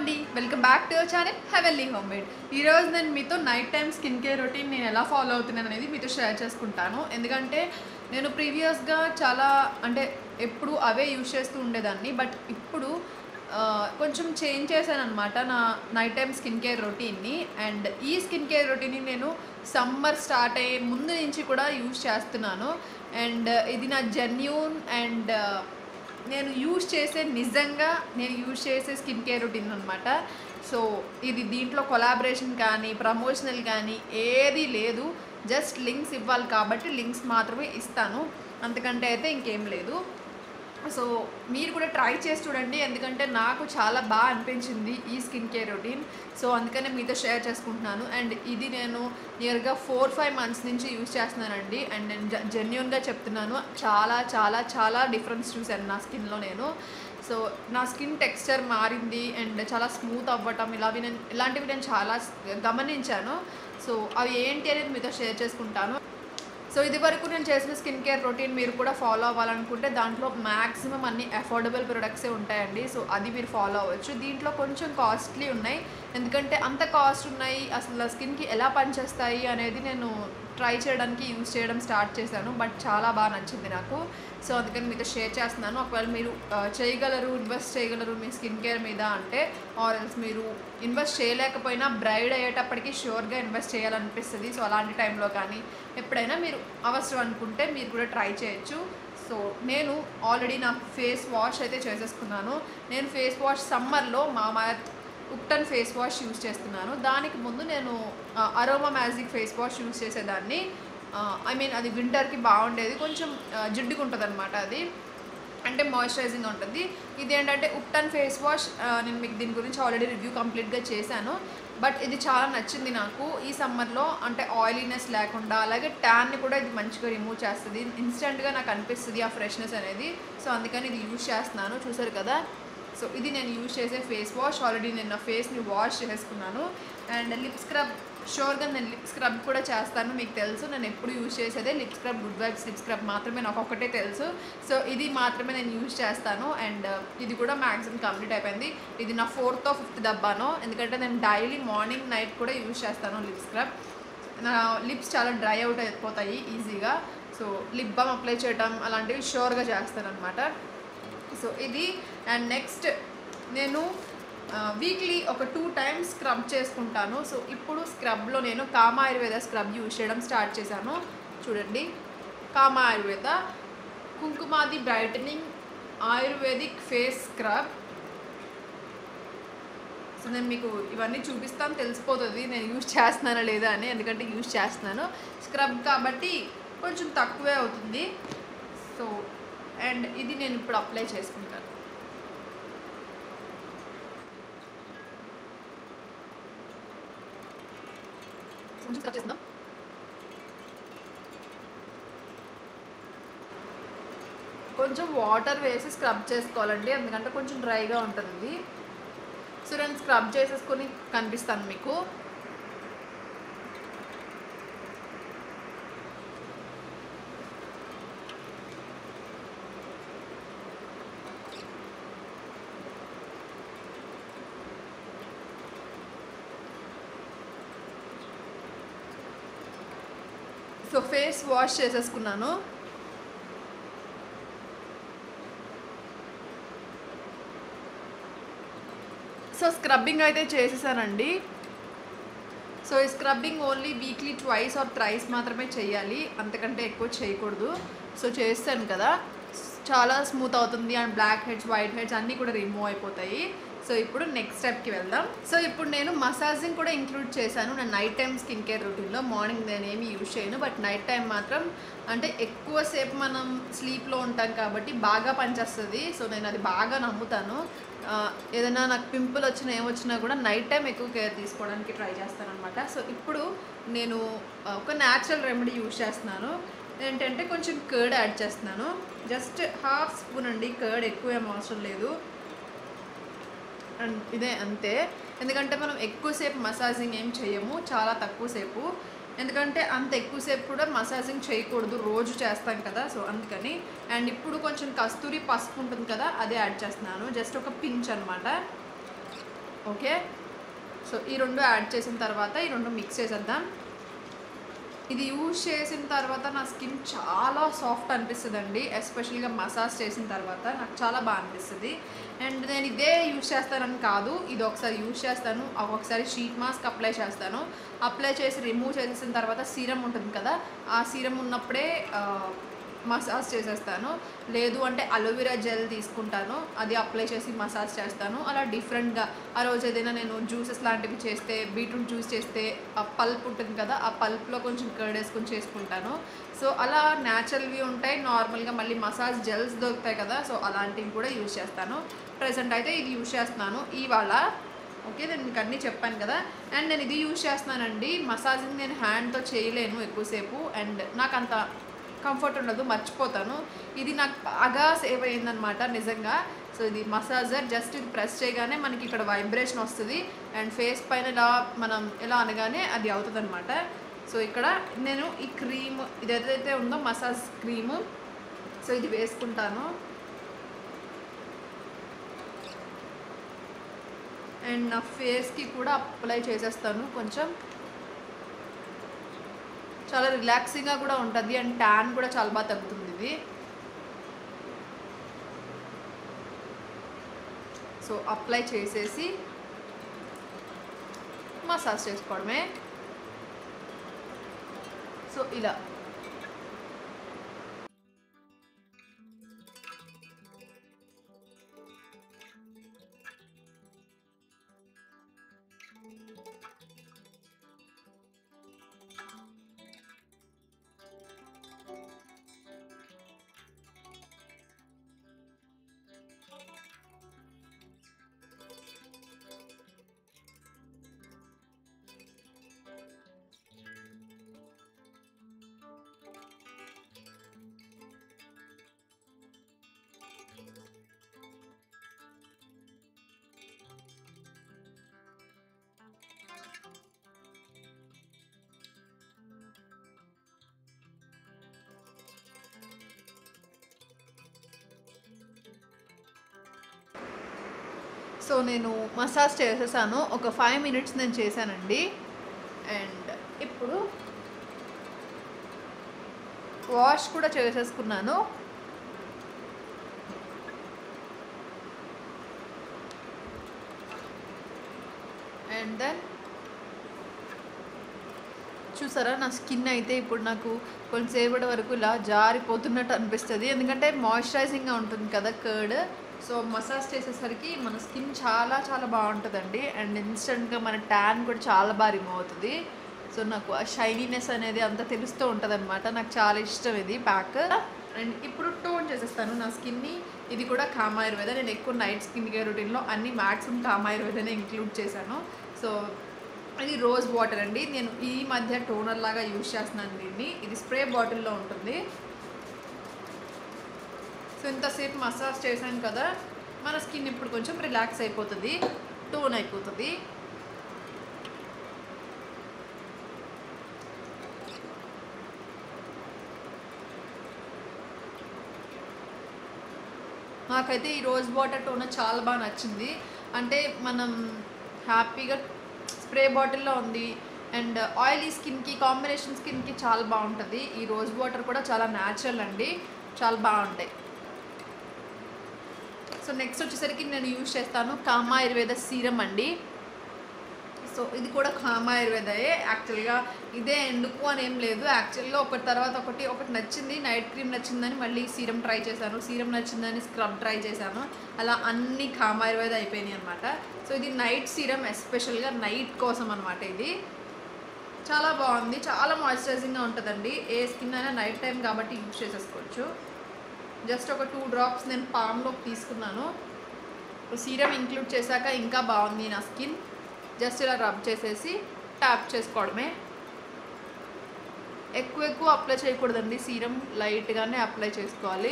అండి welcome back to our channel heavenly homemade ఈరోజు నేను మీతో night time skin care routine నేను ఎలా ఫాలో అవుతున్నాను అనేది మీతో షేర్ చేసుకుంటాను ఎందుకంటే నేను ప్రీవియస్గా చాలా అంటే ఎప్పుడు అవే యూజ్ చేస్తూ ఉండేదాన్ని బట్ ఇప్పుడు ఆ, కొంచెం చేంజ్ చేశాను అనమాట నా నైట్ టైం స్కిన్ కేర్ రొటీన్ని అండ్ ఈ స్కిన్ కేర్ రొటీన్ని నేను సమ్మర్ స్టార్ట్ అయ్యే ముందు నుంచి కూడా యూజ్ చేస్తున్నాను అండ్ ఇది నా జెన్యూన్ అండ్ నేను యూజ్ చేసే నిజంగా నేను యూజ్ చేసే స్కిన్ కేర్ రొటీన్ అనమాట సో ఇది దీంట్లో కొలాబరేషన్ కానీ ప్రమోషనల్ కానీ ఏది లేదు జస్ట్ లింక్స్ ఇవ్వాలి కాబట్టి లింక్స్ మాత్రమే ఇస్తాను అంతకంటే అయితే ఇంకేం లేదు సో మీరు కూడా ట్రై చేసి చూడండి ఎందుకంటే నాకు చాలా బాగా అనిపించింది ఈ స్కిన్ కేర్ రొటీన్ సో అందుకనే మీతో షేర్ చేసుకుంటున్నాను అండ్ ఇది నేను నియర్గా ఫోర్ ఫైవ్ మంత్స్ నుంచి యూజ్ చేస్తున్నానండి అండ్ నేను జెన్యున్గా చెప్తున్నాను చాలా చాలా చాలా డిఫరెన్స్ చూశాను నా స్కిన్లో నేను సో నా స్కిన్ టెక్స్చర్ మారింది అండ్ చాలా స్మూత్ అవ్వటం ఇలావి నేను ఇలాంటివి నేను చాలా గమనించాను సో అవి ఏంటి అనేది మీతో షేర్ చేసుకుంటాను సో ఇది వరకు నేను చేసిన స్కిన్ కేర్ రొటీన్ మీరు కూడా ఫాలో అవ్వాలనుకుంటే దాంట్లో మ్యాక్సిమం అన్ని అఫోర్డబుల్ ప్రొడక్ట్సే ఉంటాయండి సో అది మీరు ఫాలో అవ్వచ్చు దీంట్లో కొంచెం కాస్ట్లీ ఉన్నాయి ఎందుకంటే అంత కాస్ట్ ఉన్నాయి అసలు స్కిన్కి ఎలా పనిచేస్తాయి అనేది నేను ట్రై చేయడానికి యూజ్ చేయడం స్టార్ట్ చేశాను బట్ చాలా బాగా నచ్చింది నాకు సో అందుకని మీతో షేర్ చేస్తున్నాను ఒకవేళ మీరు ఆ, చేయగలరు ఇన్వెస్ట్ చేయగలరు మీ స్కిన్ కేర్ మీద అంటే ఆర్ఎల్స్ మీరు ఇన్వెస్ట్ చేయలేకపోయినా బ్రైడ్ అయ్యేటప్పటికి షూర్గా ఇన్వెస్ట్ చేయాలనిపిస్తుంది సో అలాంటి టైంలో కానీ ఎప్పుడైనా మీరు అవసరం అనుకుంటే మీరు కూడా ట్రై చేయొచ్చు సో నేను ఆల్రెడీ నా ఫేస్ వాష్ అయితే చేసేసుకున్నాను నేను ఫేస్ వాష్ సమ్మర్లో మా ఉప్టన్ ఫేస్ వాష్ యూస్ చేస్తున్నాను దానికి ముందు నేను aroma magic face wash use చేసేదాన్ని ఐ మీన్ అది వింటర్కి బాగుండేది కొంచెం ఆ, జిడ్డుగా ఉంటుంది అనమాట అది అంటే మాయిశ్చరైజింగ్ ఉంటుంది ఇది ఏంటంటే ఉప్టన్ ఫేస్ వాష్ ఆ, నేను మీకు దీని గురించి ఆల్రెడీ రివ్యూ కంప్లీట్గా చేశాను బట్ ఇది చాలా నచ్చింది నాకు ఈ సమ్మర్లో అంటే ఆయిలీనెస్ లేకుండా అలాగే ట్యాన్ని కూడా ఇది మంచిగా రిమూవ్ చేస్తుంది ఇన్స్టెంట్గా నాకు అనిపిస్తుంది ఆ ఫ్రెష్నెస్ అనేది సో అందుకని ఇది యూజ్ చేస్తున్నాను చూసారు కదా సో ఇది నేను యూజ్ చేసే ఫేస్ వాష్ ఆల్రెడీ నేను నా ఫేస్ని వాష్ చేసుకున్నాను అండ్ లిప్ స్క్రబ్ షూర్గా నేను లిప్ స్క్రబ్ కూడా చేస్తాను మీకు తెలుసు నేను ఎప్పుడు యూజ్ చేసేదే lip scrub good vibes lip scrub మాత్రమే నాకు ఒకటే తెలుసు సో ఇది మాత్రమే నేను యూజ్ చేస్తాను అండ్ ఇది కూడా మ్యాక్సిమం కంప్లీట్ అయిపోయింది ఇది నా ఫోర్త్ ఫిఫ్త్ డబ్బాను ఎందుకంటే నేను డైలీ మార్నింగ్ నైట్ కూడా యూజ్ చేస్తాను లిప్ స్క్రబ్ నా లిప్స్ చాలా డ్రై అవుట్ అయిపోతాయి ఈజీగా సో లిప్ బామ్ అప్లై చేయడం అలాంటివి షూర్గా చేస్తాను అనమాట సో ఇది అండ్ నెక్స్ట్ నేను వీక్లీ ఒక టూ టైమ్స్ స్క్రబ్ చేసుకుంటాను సో ఇప్పుడు స్క్రబ్లో నేను కామా ఆయుర్వేద స్క్రబ్ యూజ్ చేయడం స్టార్ట్ చేశాను చూడండి Kama Ayurveda Kumkumadi brightening ayurvedic face scrub so నేను మీకు ఇవన్నీ చూపిస్తాను తెలిసిపోతుంది నేను యూజ్ చేస్తున్నానా లేదా అని ఎందుకంటే యూజ్ చేస్తున్నాను స్క్రబ్ కాబట్టి కొంచెం తక్కువే అవుతుంది సో అండ్ ఇది నేను ఇప్పుడు అప్లై చేసుకుంటాను కొంచెం స్క్రబ్ చేస్తుందాం కొంచెం వాటర్ వేసి స్క్రబ్ చేసుకోవాలండి ఎందుకంటే కొంచెం డ్రైగా ఉంటుంది సో నేను స్క్రబ్ చేసేసుకొని కనిపిస్తాను మీకు సో ఫేస్ వాష్ చేసేసుకున్నాను సో స్క్రబ్బింగ్ అయితే చేసేసానండి సో ఈ scrubbing only weekly twice or thrice మాత్రమే చేయాలి అంతకంటే ఎక్కువ చేయకూడదు సో చేస్తాను కదా చాలా స్మూత్ అవుతుంది and blackheads whiteheads అన్నీ కూడా రిమూవ్ అయిపోతాయి సో ఇప్పుడు నెక్స్ట్ స్టెప్కి వెళ్దాం సో ఇప్పుడు నేను మసాజింగ్ కూడా ఇంక్లూడ్ చేశాను నా నైట్ టైం స్కిన్ కేర్ రొటీన్లో మార్నింగ్ నేను ఏమి యూజ్ చేయను బట్ నైట్ టైం మాత్రం అంటే ఎక్కువసేపు మనం స్లీప్లో ఉంటాం కాబట్టి బాగా పనిచేస్తుంది సో నేను అది బాగా నమ్ముతాను ఆ, ఏదైనా నాకు పింపుల్ వచ్చినా ఏమొచ్చినా కూడా నైట్ టైం ఎక్కువ కేర్ తీసుకోవడానికి ట్రై చేస్తాను అనమాట సో ఇప్పుడు నేను ఆ, ఒక న్యాచురల్ రెమెడీ యూజ్ చేస్తున్నాను ఏంటంటే కొంచెం కర్డ్ యాడ్ చేస్తున్నాను జస్ట్ హాఫ్ స్పూన్ అండి కర్డ్ ఎక్కువ ఏం అవసరం లేదు అండ్ ఇదే అంతే ఎందుకంటే మనం ఎక్కువసేపు మసాజింగ్ ఏం చేయము చాలా తక్కువసేపు ఎందుకంటే అంత ఎక్కువసేపు కూడా మసాజింగ్ చేయకూడదు రోజు చేస్తాం కదా సో అందుకని అండ్ ఇప్పుడు కొంచెం కస్తూరి పసుపు ఉంటుంది కదా అదే యాడ్ చేస్తున్నాను జస్ట్ ఒక పించ్ అనమాట ఓకే సో ఈ రెండు యాడ్ చేసిన తర్వాత ఈ రెండు మిక్స్ చేసేద్దాం ఇది యూజ్ చేసిన తర్వాత నా స్కిన్ చాలా సాఫ్ట్ అనిపిస్తుంది అండి ఎస్పెషల్గా మసాజ్ చేసిన తర్వాత నాకు చాలా బాగా అనిపిస్తుంది అండ్ నేను ఇదే యూజ్ చేస్తానని కాదు ఇది ఒకసారి యూజ్ చేస్తాను ఒకసారి షీట్ మాస్క్ అప్లై చేస్తాను అప్లై చేసి రిమూవ్ చేసేసిన తర్వాత సీరం ఉంటుంది కదా ఆ సీరం ఉన్నప్పుడే ఆ, మసాజ్ చేసేస్తాను లేదు అంటే అలోవెరా జెల్ తీసుకుంటాను అది అప్లై చేసి మసాజ్ చేస్తాను అలా డిఫరెంట్గా ఆ రోజు ఏదైనా నేను జ్యూసెస్ లాంటివి చేస్తే బీట్రూట్ జ్యూస్ చేస్తే ఆ పల్ప్ ఉంటుంది కదా ఆ పల్ప్లో కొంచెం కర్డ్ వేసుకొని చేసుకుంటాను సో అలా న్యాచురల్వి ఉంటాయి నార్మల్గా మళ్ళీ మసాజ్ జెల్స్ దొరుకుతాయి కదా సో అలాంటివి కూడా యూజ్ చేస్తాను ప్రజెంట్ అయితే ఇది యూజ్ చేస్తున్నాను ఇవాళ ఓకే నేను మీకు అన్నీ చెప్పాను కదా అండ్ నేను ఇది యూజ్ చేస్తున్నానండి మసాజింగ్ నేను హ్యాండ్తో చేయలేను ఎక్కువసేపు అండ్ నాకు అంత కంఫర్ట్ ఉండదు మర్చిపోతాను ఇది నాకు బాగా సేవ్ అయ్యిందనమాట నిజంగా సో ఇది మసాజర్ జస్ట్ ఇది ప్రెస్ చేయగానే మనకి ఇక్కడ వైబ్రేషన్ వస్తుంది అండ్ ఫేస్ పైన ఇలా మనం ఎలా అనగానే అది అవుతుంది అనమాట సో ఇక్కడ నేను ఈ క్రీమ్ ఇది ఏదైతే ఉందో మసాజ్ క్రీము సో ఇది వేసుకుంటాను అండ్ నా ఫేస్కి కూడా అప్లై చేసేస్తాను కొంచెం చాలా రిలాక్సింగ్గా కూడా ఉంటుంది అండ్ ట్యాన్ కూడా చాలా బాగా తగ్గుతుంది ఇది సో అప్లై చేసేసి మసాజ్ చేసుకోవడమే సో ఇలా సో నేను మసాజ్ చేసేసాను ఒక ఫైవ్ మినిట్స్ నేను చేశానండి అండ్ ఇప్పుడు వాష్ కూడా చేసేసుకున్నాను అండ్ దెన్ చూసారా నా స్కిన్ అయితే ఇప్పుడు నాకు కొంచెంసేపటి వరకు ఇలా జారిపోతున్నట్టు అనిపిస్తుంది ఎందుకంటే మాయిశ్చరైజింగ్గా ఉంటుంది కదా కర్డ్ సో మసాజ్ చేసేసరికి మన స్కిన్ చాలా చాలా బాగుంటుందండి అండ్ ఇన్స్టెంట్గా మన ట్యాన్ కూడా చాలా బాగా రిమూవ్ అవుతుంది సో నాకు ఆ షైనీనెస్ అనేది అంతా తెలుస్తూ ఉంటుంది అనమాట నాకు చాలా ఇష్టం ఇది ప్యాక్ అండ్ ఇప్పుడు టోన్ చేసేస్తాను నా స్కిన్ని ఇది కూడా కామాయుర్వేద నేను ఎక్కువ నైట్ స్కిన్ కేర్ రొటీన్లో అన్ని మ్యాక్సిమం కామాయుర్వేదనే ఇంక్లూడ్ చేశాను సో ఇది రోజ్ వాటర్ అండి నేను ఈ మధ్య టోనర్ లాగా యూజ్ చేస్తున్నాను దీన్ని ఇది స్ప్రే బాటిల్లో ఉంటుంది సో ఇంతసేపు మసాజ్ చేశాను కదా మన స్కిన్ ఇప్పుడు కొంచెం రిలాక్స్ అయిపోతుంది టోన్ అయిపోతుంది నాకైతే ఈ రోజ్ వాటర్ టోనర్ చాలా బాగా నచ్చింది అంటే మనం హ్యాపీగా స్ప్రే బాటిల్లో ఉంది అండ్ ఆయిలీ స్కిన్కి కాంబినేషన్ స్కిన్కి చాలా బాగుంటుంది ఈ రోజ్ వాటర్ కూడా చాలా న్యాచురల్ అండి చాలా బాగుంటాయి సో నెక్స్ట్ వచ్చేసరికి నేను యూజ్ చేస్తాను కామా ఆయుర్వేద సీరం అండి సో ఇది కూడా కామా ఆయుర్వేదయే యాక్చువల్గా ఇదే ఎందుకు అని ఏం లేదు యాక్చువల్గా ఒకటి తర్వాత ఒకటి ఒకటి నచ్చింది నైట్ క్రీమ్ నచ్చిందని మళ్ళీ సీరం ట్రై చేశాను సీరం నచ్చిందని స్క్రబ్ ట్రై చేశాను అలా అన్ని కామా ఆయుర్వేద అయిపోయినాయి అనమాట సో ఇది నైట్ సీరం ఎస్పెషల్గా నైట్ కోసం అనమాట ఇది చాలా బాగుంది చాలా మాయిశ్చరైజింగ్గా ఉంటుందండి ఏ స్కిన్ అయినా నైట్ టైం కాబట్టి యూజ్ చేసేసుకోవచ్చు జస్ట్ ఒక టూ డ్రాప్స్ నేను పామ్లోకి తీసుకున్నాను సీరం ఇంక్లూడ్ చేశాక ఇంకా బాగుంది నా స్కిన్ జస్ట్ ఇలా రబ్ చేసేసి ట్యాప్ చేసుకోవడమే ఎక్కువ ఎక్కువ అప్లై చేయకూడదండి సీరం లైట్గానే అప్లై చేసుకోవాలి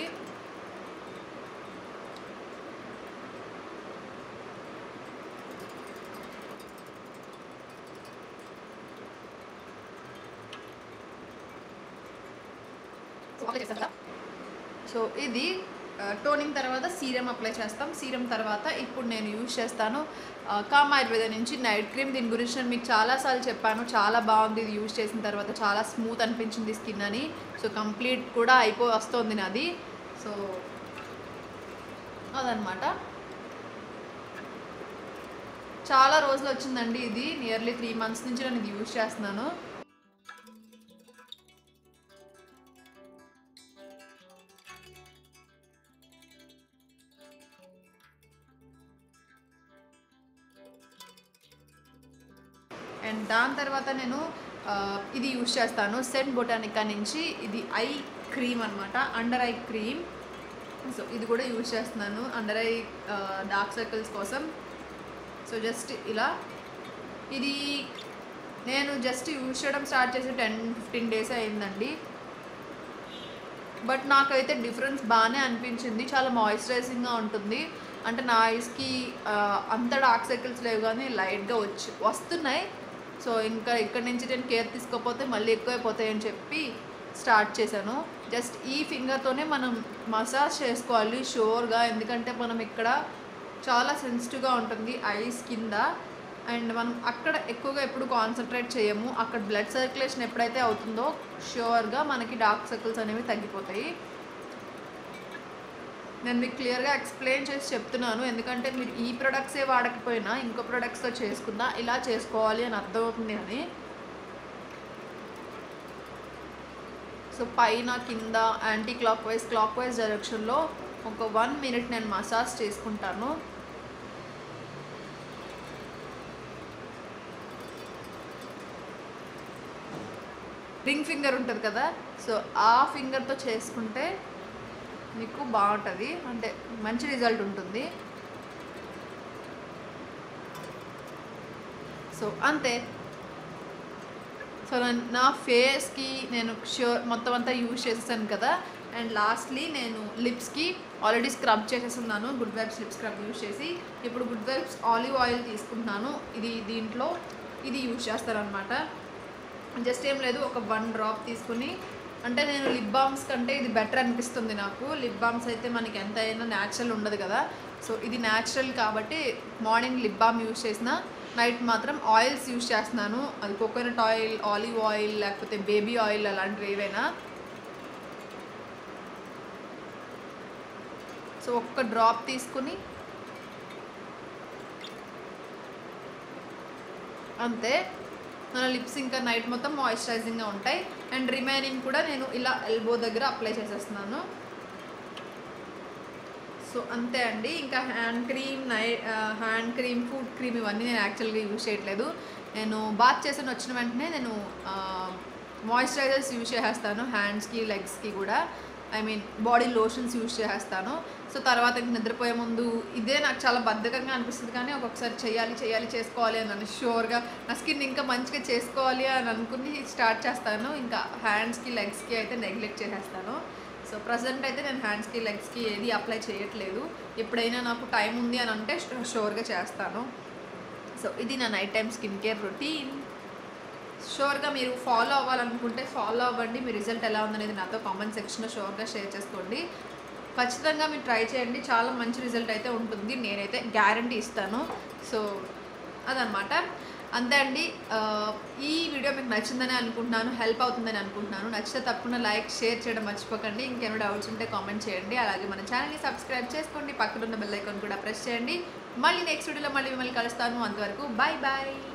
సో ఇది టోనింగ్ తర్వాత సీరం అప్లై చేస్తాం సీరం తర్వాత ఇప్పుడు నేను యూజ్ చేస్తాను ఆ, కామ్ ఆయుర్వేద నుంచి నైట్ క్రీమ్ దీని గురించి నేను మీకు చాలాసార్లు చెప్పాను చాలా బాగుంది ఇది యూజ్ చేసిన తర్వాత చాలా స్మూత్ అనిపించింది స్కిన్ అని సో కంప్లీట్ కూడా అయిపో వస్తుంది నాది సో అదనమాట చాలా రోజులు వచ్చిందండి ఇది నియర్లీ త్రీ మంత్స్ నుంచి నేను ఇది యూజ్ చేస్తున్నాను అండ్ దాని తర్వాత నేను ఆ, ఇది యూజ్ చేస్తాను సెట్ బొటానికా నుంచి ఇది ఐ క్రీమ్ అనమాట అండర్ ఐ క్రీమ్ సో ఇది కూడా యూజ్ చేస్తున్నాను అండర్ ఐ డార్క్ సర్కిల్స్ కోసం సో జస్ట్ ఇలా ఇది నేను జస్ట్ యూజ్ చేయడం స్టార్ట్ చేసి టెన్ ఫిఫ్టీన్ డేస్ అయిందండి బట్ నాకైతే డిఫరెన్స్ బాగానే అనిపించింది చాలా మాయిశ్చరైజింగ్గా ఉంటుంది అంటే నా ఐస్కి అంత డార్క్ సర్కిల్స్ లేవు కానీ లైట్గా వచ్చి వస్తున్నాయి సో ఇంకా ఇక్కడి నుంచి నేను కేర్ తీసుకోకపోతే మళ్ళీ ఎక్కువైపోతాయి అని చెప్పి స్టార్ట్ చేశాను జస్ట్ ఈ ఫింగర్తోనే మనం మసాజ్ చేసుకోవాలి షోర్గా ఎందుకంటే మనం ఇక్కడ చాలా సెన్సిటివ్గా ఉంటుంది ఐస్ కింద అండ్ మనం అక్కడ ఎక్కువగా ఎప్పుడు కాన్సన్ట్రేట్ చేయము అక్కడ బ్లడ్ సర్క్యులేషన్ ఎప్పుడైతే అవుతుందో షూర్గా మనకి డార్క్ సర్కిల్స్ అనేవి తగ్గిపోతాయి నేను మీకు క్లియర్గా ఎక్స్ప్లెయిన్ చేసి చెప్తున్నాను ఎందుకంటే మీరు ఈ ప్రొడక్ట్సే వాడకపోయినా ఇంకో ప్రొడక్ట్స్తో చేసుకున్నా ఇలా చేసుకోవాలి అని అర్థమవుతుంది అని సో పైన కింద anticlockwise clockwise డైరెక్షన్లో ఒక వన్ మినిట్ నేను మసాజ్ చేసుకుంటాను రింగ్ ఫింగర్ ఉంటుంది కదా సో ఆ ఫింగర్తో చేసుకుంటే మీకు బాగుంటుంది అంటే మంచి రిజల్ట్ ఉంటుంది సో అంతే సో నా- నా ఫేస్కి నేను ష్యూర్ మొత్తం అంతా యూజ్ చేసేసాను కదా అండ్ లాస్ట్లీ నేను లిప్స్కి ఆల్రెడీ స్క్రబ్ చేసేస్తున్నాను good vibes lip scrub use చేసి ఇప్పుడు గుడ్ వైబ్స్ ఆలివ్ ఆయిల్ తీసుకుంటున్నాను ఇది దీంట్లో ఇది యూజ్ చేస్తారనమాట జస్ట్ ఏం లేదు ఒక వన్ డ్రాప్ తీసుకుని అంటే నేను లిప్ బామ్స్ కంటే ఇది బెటర్ అనిపిస్తుంది నాకు లిప్ బామ్స్ అయితే మనకి ఎంత అయినా న్యాచురల్ ఉండదు కదా సో ఇది న్యాచురల్ కాబట్టి మార్నింగ్ లిప్ బామ్ యూజ్ చేసిన నైట్ మాత్రం ఆయిల్స్ యూజ్ చేస్తున్నాను అది కోకోనట్ ఆయిల్ ఆలివ్ ఆయిల్ లేకపోతే బేబీ ఆయిల్ అలాంటివి ఏవైనా సో ఒక్క డ్రాప్ తీసుకుని అంతే మన లిప్స్ ఇంకా నైట్ మొత్తం మాయిశ్చరైజింగ్గా ఉంటాయి అండ్ రిమైనింగ్ కూడా నేను ఇలా ఎల్బో దగ్గర అప్లై చేసేస్తున్నాను సో అంతే అండి ఇంకా హ్యాండ్ క్రీమ్ నై హ్యాండ్ క్రీమ్ ఫుడ్ క్రీమ్ ఇవన్నీ నేను యాక్చువల్గా యూజ్ చేయట్లేదు నేను బాత్ చేసిన వచ్చిన వెంటనే నేను మాయిశ్చరైజర్స్ యూజ్ చేసేస్తాను హ్యాండ్స్కి లెగ్స్కి కూడా I mean body lotions use చేసేస్తాను సో తర్వాత ఇంక నిద్రపోయే ముందు ఇదే నాకు చాలా బద్ధకంగా అనిపిస్తుంది కానీ ఒక్కొక్కసారి చేయాలి చేయాలి చేసుకోవాలి అని నన్ను షూర్గా నా స్కిన్ ఇంకా మంచిగా చేసుకోవాలి అని అనుకుని స్టార్ట్ చేస్తాను ఇంకా హ్యాండ్స్కి లెగ్స్కి అయితే నెగ్లెక్ట్ చేసేస్తాను సో ప్రజెంట్ అయితే నేను హ్యాండ్స్కి లెగ్స్కి ఏది అప్లై చేయట్లేదు ఎప్పుడైనా నాకు టైం ఉంది అని అంటే షూర్గా చేస్తాను సో ఇది నా night time skin care routine షూర్గా మీరు ఫాలో అవ్వాలనుకుంటే ఫాలో అవ్వండి మీ రిజల్ట్ ఎలా ఉందనేది నాతో కామెంట్ సెక్షన్లో షూర్గా షేర్ చేసుకోండి ఖచ్చితంగా మీరు ట్రై చేయండి చాలా మంచి రిజల్ట్ అయితే ఉంటుంది నేనైతే గ్యారంటీ ఇస్తాను సో అదనమాట అంతే అండి ఆ, ఈ వీడియో మీకు నచ్చిందని అనుకుంటున్నాను హెల్ప్ అవుతుందని అనుకుంటున్నాను నచ్చితే తప్పకుండా లైక్ షేర్ చేయడం మర్చిపోకండి ఇంకేమైనా డౌట్స్ ఉంటే కామెంట్ చేయండి అలాగే మన ఛానల్ని సబ్స్క్రైబ్ చేసుకోండి పక్కన ఉన్న బెల్ ఐకాన్ కూడా ప్రెస్ చేయండి మళ్ళీ నెక్స్ట్ వీడియోలో మళ్ళీ మిమ్మల్ని కలుస్తాను అంతవరకు బాయ్ బాయ్